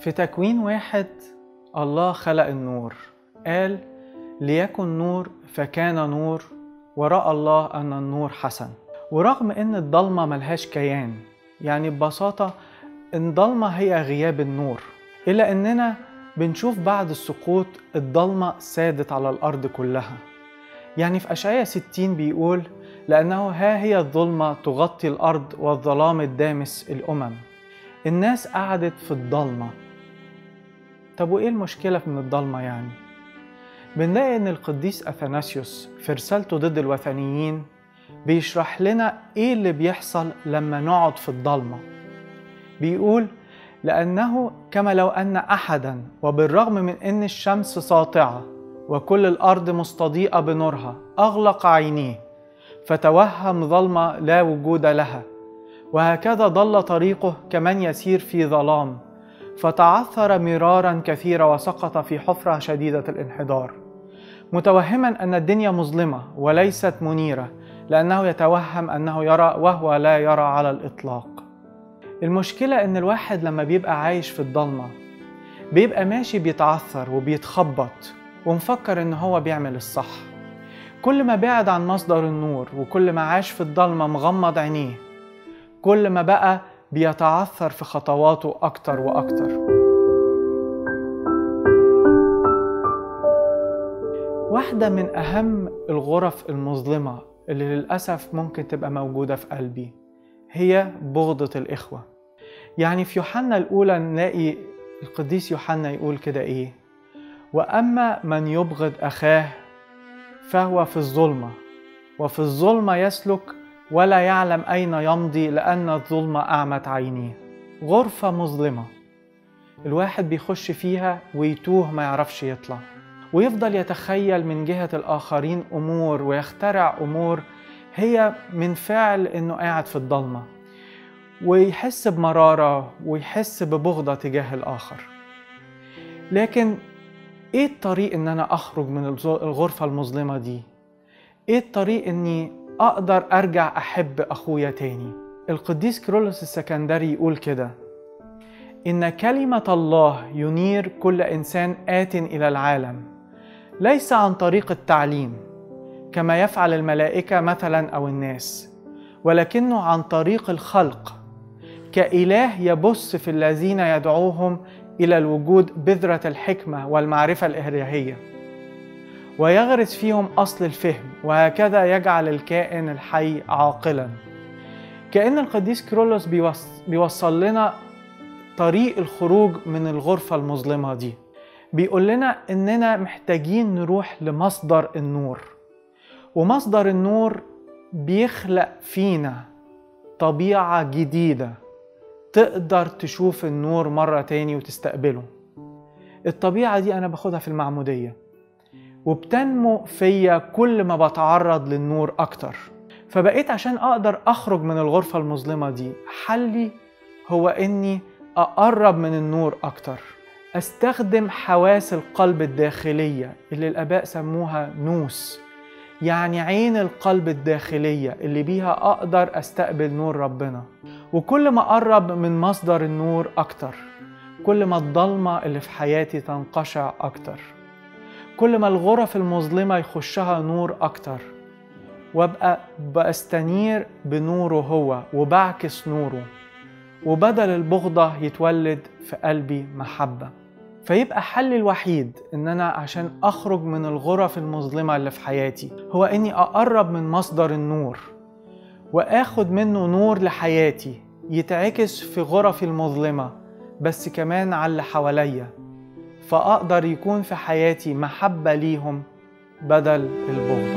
في تكوين واحد الله خلق النور قال ليكن نور فكان نور ورأى الله أن النور حسن ورغم أن الضلمة ملهاش كيان يعني ببساطة الضلمة هي غياب النور إلا أننا بنشوف بعد السقوط الضلمة سادت على الأرض كلها يعني في أشعية 60 بيقول لأنه ها هي الظلمة تغطي الأرض والظلام الدامس الأمم الناس قعدت في الضلمة طب وإيه المشكلة من الضلمة يعني؟ بنلاقي إن القديس أثناسيوس في رسالته ضد الوثنيين بيشرح لنا إيه اللي بيحصل لما نقعد في الضلمة بيقول لأنه كما لو أن أحدا وبالرغم من أن الشمس ساطعة وكل الأرض مستضيئة بنورها أغلق عينيه فتوهم ظلمة لا وجود لها وهكذا ضل طريقه كمن يسير في ظلام فتعثر مرارا كثيرا وسقط في حفرة شديدة الانحدار متوهما أن الدنيا مظلمة وليست منيرة لأنه يتوهم أنه يرى وهو لا يرى على الإطلاق المشكلة إن الواحد لما بيبقى عايش في الضلمة بيبقى ماشي بيتعثر وبيتخبط ومفكر إن هو بيعمل الصح كل ما بعد عن مصدر النور وكل ما عاش في الضلمة مغمض عينيه كل ما بقى بيتعثر في خطواته أكتر وأكتر واحدة من أهم الغرف المظلمة اللي للأسف ممكن تبقى موجودة في قلبي هي بغضة الإخوة يعني في يوحنا الأولى نلاقي القديس يوحنا يقول كده إيه وأما من يبغض أخاه فهو في الظلمة وفي الظلمة يسلك ولا يعلم أين يمضي لأن الظلمة أعمت عينيه غرفة مظلمة الواحد بيخش فيها ويتوه ما يعرفش يطلع ويفضل يتخيل من جهة الآخرين أمور ويخترع أمور هي من فعل إنه قاعد في الضلمة ويحس بمرارة ويحس ببغضة تجاه الآخر لكن إيه الطريق إن أنا أخرج من الغرفة المظلمة دي؟ إيه الطريق إني أقدر أرجع أحب أخويا تاني؟ القديس كيرلس السكندري يقول كده إن كلمة الله ينير كل إنسان آت إلى العالم ليس عن طريق التعليم كما يفعل الملائكة مثلا أو الناس ولكنه عن طريق الخلق كإله يبث في الذين يدعوهم إلى الوجود بذرة الحكمة والمعرفة الإلهية ويغرس فيهم أصل الفهم وهكذا يجعل الكائن الحي عاقلا كأن القديس كرولوس بيوصل لنا طريق الخروج من الغرفة المظلمة دي بيقول لنا إننا محتاجين نروح لمصدر النور ومصدر النور بيخلق فينا طبيعة جديدة تقدر تشوف النور مرة تاني وتستقبله الطبيعة دي أنا باخدها في المعمودية وبتنمو فيا كل ما بتعرض للنور أكتر فبقيت عشان أقدر أخرج من الغرفة المظلمة دي حلي هو إني أقرب من النور أكتر أستخدم حواس القلب الداخلية اللي الآباء سموها نوس يعني عين القلب الداخلية اللي بيها أقدر أستقبل نور ربنا وكل ما أقرب من مصدر النور أكتر كل ما الضلمة اللي في حياتي تنقشع أكتر كل ما الغرف المظلمة يخشها نور أكتر وابقى بستنير بنوره هو وبعكس نوره وبدل البغضة يتولد في قلبي محبة فيبقى حل الوحيد ان انا عشان اخرج من الغرف المظلمة اللي في حياتي هو اني اقرب من مصدر النور واخد منه نور لحياتي يتعكس في غرفي المظلمة بس كمان على اللي حواليا فاقدر يكون في حياتي محبة ليهم بدل البغض